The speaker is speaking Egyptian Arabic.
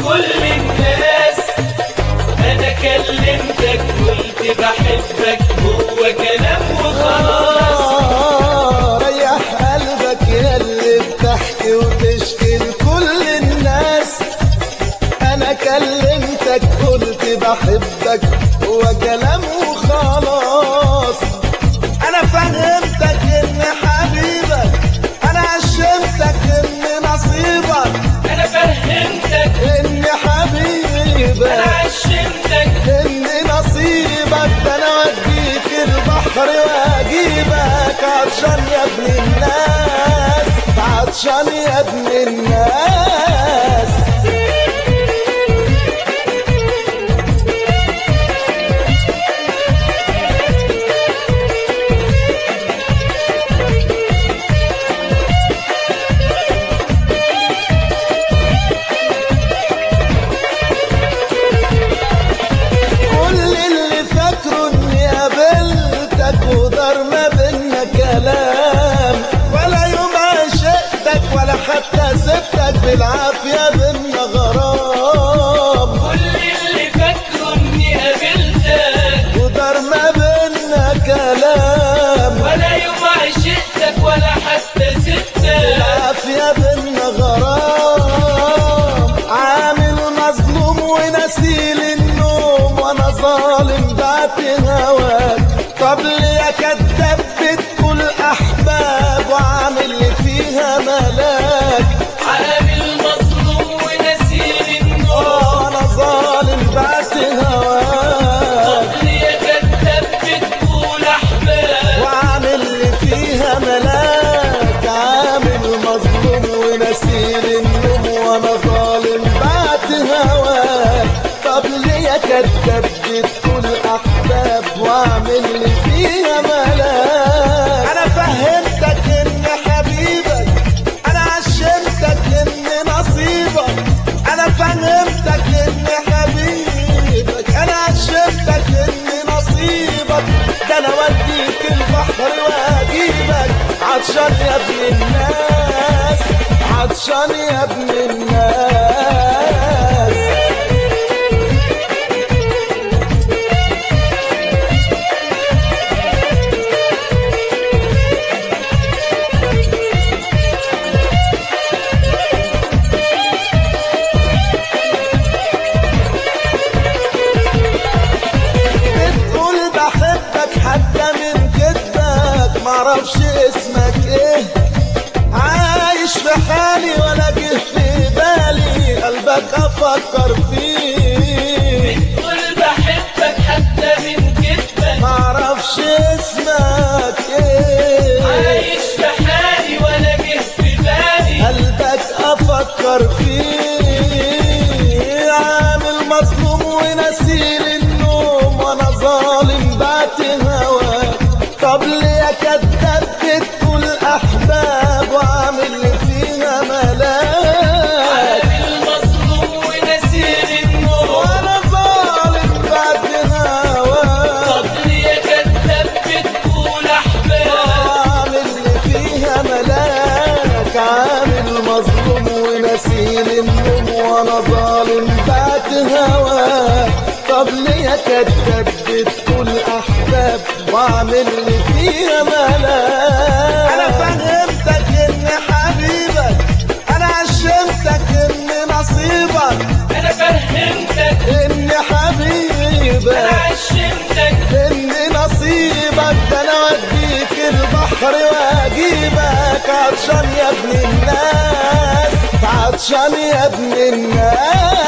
كل الناس انا كلمتك قلت بحبك هو كلام وخلاص آه، ريح قلبك يا اللي بتحكي وتشكي لكل الناس انا كلمتك قلت بحبك هو كلام وخلاص انا فهمتك ان حبيبك انا عشمتك ان نصيبك انا فهمتك ان حبيبك انا عشمتك ان نصيبك ده انا اوديك البحر واجيبك عطشان يا ابن الناس عطشان يا ابن الناس كل اللي فاكره اني قابلتك ودار ما بينا كلام ولا يوم عشقتك ولا حتى سبتك بالعافيه بينا غرام كل اللي فاكره اني قابلتك ودار ما بينا كلام ولا يوم عشقتك ولا حتى سبتك بالعافيه بينا غرام عامل مظلوم ونسيل النوم وانا ظالم بعت هواك طب ليه كداب بتقول احباب وعامل لي فيها ملاك عامل مظلوم ونسير النور اه انا ظالم بعت هواك طب ليه كداب بتقول احباب وعامل لي فيها ملاك عامل مظلوم ونسير النوم وانا ظالم بعت هواك طب ليه كداب بتقول احباب واعمل لي فيها ملاك انا فهمتك ان حبيبك انا عشمتك ان نصيبك انا فهمتك ان حبيبك انا عشمتك ان نصيبك ده انا اوديك البحر واجيبك عطشان يا ابن الناس عطشان يا ابن الناس بتقول بحبك حتى من كدبك معرفش اسمك ايه عايش في حالي ولا جه في بالي قلبك افكر فيه قول بحبك حتى من كدبك معرفش اسمك ايه عايش في حالي ولا جه في بالي قلبك افكر فيه عامل مظلوم ونسيل النوم وانا ظالم بعت هواك طب ليه كداب بتقول احباب وعامل لي فيها ملاك عامل مظلوم ونسير النور وانا ظالم بعت هواك طب ليه كداب بتقول احباب عامل لي فيها ملاك عامل مظلوم ونسيل النوم وانا ظالم بعت هواك طب ليه كداب بتقول احباب واعمل لي فيها ملاك انا فهمتك ان حبيبك انا عشمتك ان نصيبك انا فهمتك ان حبيبك انا عشمتك ان نصيبك ده انا اوديك البحر واجيبك عطشان يا ابن الناس عطشان يا ابن الناس